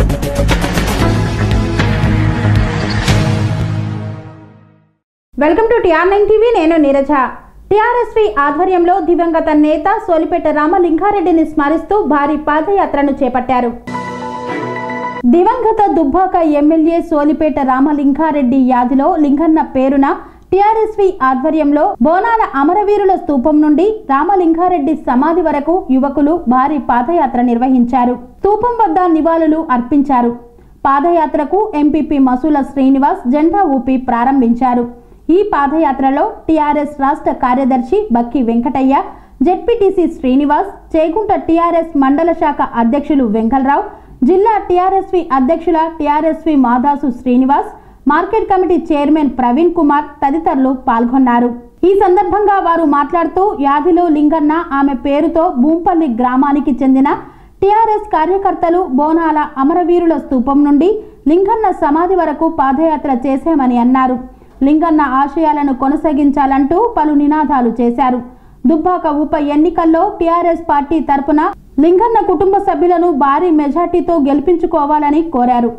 Welcome to TR nine TV నేను Neeraja TRSV ఆధ్వర్యంలో దివంగత నేత సోలిపేట రామలింగారెడ్డిని స్మరిస్తూ భారీ పాదయాత్రను చేపట్టారు దివంగత దుబ్బాక ఎమ్మెల్యే సోలిపేట రామలింగారెడ్డి యాదిలో లింగన్న పేరున టిఆర్ఎస్వి ఆధ్వర్యంలో బోనాల అమరవీరుల స్తూపం నుండి రామలింగారెడ్డి సమాధి వరకు యువకులు భారీ పాదయాత్ర నిర్వహించారు స్తూపం వద్ద నివాళులు అర్పించారు పాదయాత్రకు ఎంపీపీ మసూల శ్రీనివాస్ జెండా ఊపి ప్రారంభించారు ఈ పాదయాత్రలో టిఆర్ఎస్ రాష్ట్ర కార్యదర్శి బక్కి వెంకటయ్య జెడ్పీటీసీ శ్రీనివాస్ చేగుంట టిఆర్ఎస్ మండల శాఖ అధ్యక్షులు వెంకలరావు జిల్లా టిఆర్ఎస్వి అధ్యక్షుల TRSV Madasu Srinivas market committee chairman Praveen Kumar తదితరులు పాల్గొన్నారు ఈ సందర్భంగా వారు మాట్లాడుతూ యాదిలో లింగన్న ఆమె పేరుతో భూంపల్లి గ్రామానికి చెందిన టిఆర్ఎస్ కార్యకర్తలు బోనాల అమరవీరుల స్తూపం నుండి లింగన్న సమాధి వరకు పాదయాత్ర చేశామని అన్నారు లింగన్న ఆశయాలను కొనసాగించాలంటూ పలు నినాదాలు చేశారు దుబ్బాక ఉప ఎన్నికల్లో టిఆర్ఎస్ పార్టీ తరపున లింగన్న కుటుంబ సభ్యులను భారీ మెజార్టీతో గెలిపించుకోవాలని కోరారు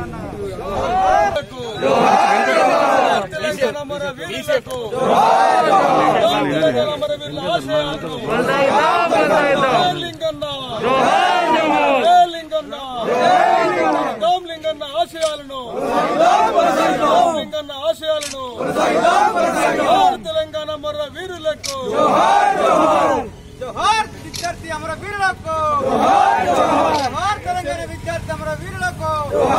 తెలంగాణ వీరులకు తెలంగాణ వీరుల ఆశయాలకు లింగన్న లింగన్న రామ్ లింగన్న ఆశయాలను రామ్ లింగన్న ఆశయాలను జోహార్ తెలంగాణ మర్ర వీరులకు జోహార్ విద్యార్థి అమర వీరులకు జోహార్ తెలంగాణ విద్యార్థి అమర వీరులకు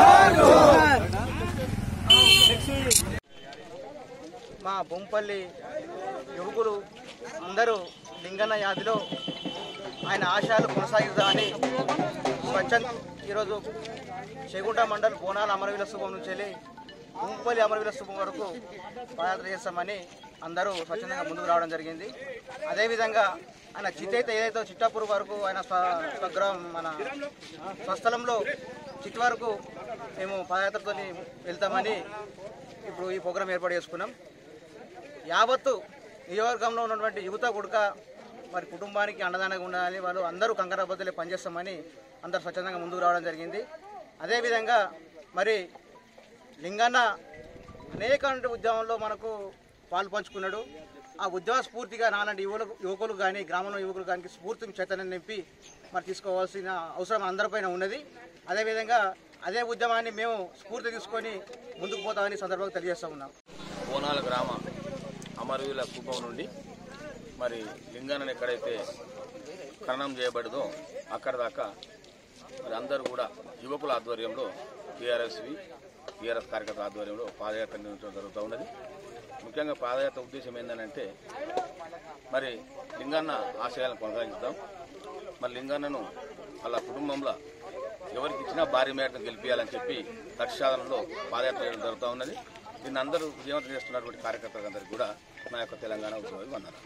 మా బొంపల్లి యువకులు అందరూ లింగన్న యాదిలో ఆయన ఆశయాలు కొనసాగిద్దామని స్వచ్ఛంద ఈరోజు చేగుంట మండల్ బోనాల అమరవీల శుభం నుంచి వెళ్ళి బొంపల్లి అమరవీల శుభం వరకు పాదయాత్ర చేస్తామని అందరూ స్వచ్ఛందంగా ముందుకు రావడం జరిగింది అదేవిధంగా ఆయన చిత్తైతే ఏదైతే చిట్టాపూర్ వరకు ఆయన స్వ- స్వగ్రామం మన స్వస్థలంలో చిట్ వరకు మేము పాదయాత్రతో వెళ్తామని ఇప్పుడు ఈ ప్రోగ్రాం ఏర్పాటు చేసుకున్నాం యావత్తు నియోజకవర్గంలో ఉన్నటువంటి యువత కొడుక మరి కుటుంబానికి అండదండగా ఉండాలని వాళ్ళు అందరూ కంకరబద్దలే పనిచేస్తామని అందరు స్వచ్ఛందంగా ముందుకు రావడం జరిగింది అదేవిధంగా మరి లింగన్న అనేక ఉద్యమంలో మనకు పాలు పంచుకున్నాడు ఆ ఉద్యమ స్ఫూర్తిగా నాలాంటి యువకులు యువకులు కానీ గ్రామంలో యువకులు కానీ స్ఫూర్తిని చైతన్యం నింపి మరి తీసుకోవాల్సిన అవసరం అందరిపైన ఉన్నది అదేవిధంగా అదే ఉద్యమాన్ని మేము స్ఫూర్తి తీసుకొని ముందుకు పోతామని ఈ సందర్భంగా తెలియజేస్తా ఉన్నాం బోనాల గ్రామ అమరవీల కూపం నుండి మరి లింగాన్ని ఎక్కడైతే ఖననం చేయబడదో అక్కడ దాకా మరి అందరూ కూడా యువకుల ఆధ్వర్యంలో టీఆర్ఎస్వి టీఆర్ఎస్ కార్యకర్తల ఆధ్వర్యంలో పాదయాత్ర నిర్వహించడం జరుగుతూ ఉన్నది ముఖ్యంగా పాదయాత్ర ఉద్దేశం ఏంటంటే మరి లింగన్న ఆశయాలను కొనసాగిద్దాం మరి లింగన్నను వాళ్ళ కుటుంబంలో ఎవరికి ఇచ్చినా భారీ మేరకు గెలిపించాలని చెప్పి లక్ష్యాలలో పాదయాత్ర చేయడం జరుగుతూ ఉన్నది దీన్ని అందరూ విజయవంతం చేస్తున్నటువంటి కార్యకర్తలందరికీ కూడా నా యొక్క తెలంగాణ ఉద్యోగి వందనాలు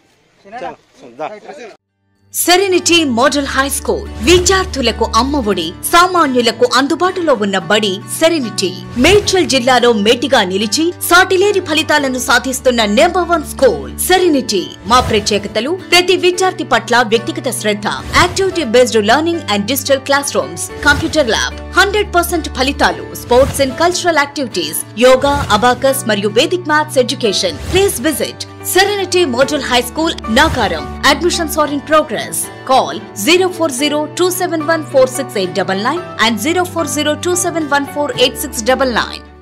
సెరెనిటీ మోడల్ హై స్కూల్ విద్యార్థులకు అమ్మఒడి సామాన్యులకు అందుబాటులో ఉన్న బడి సెరెనిటీ మేడ్చల్ జిల్లాలో మేటిగా నిలిచి సాటిలేని ఫలితాలను సాధిస్తున్న నెంబర్ వన్ స్కూల్ సెరెనిటీ మా ప్రత్యేకతలు ప్రతి విద్యార్థి పట్ల వ్యక్తిగత శ్రద్ధ activity based learning and digital class rooms computer lab hundred percent ఫలితాలు sports and cultural activities yoga abacus మరియు Vedic maths education please visit Serenity Model High School, Nagaram. Admissions are in progress. Call 040 and 040 271 8699.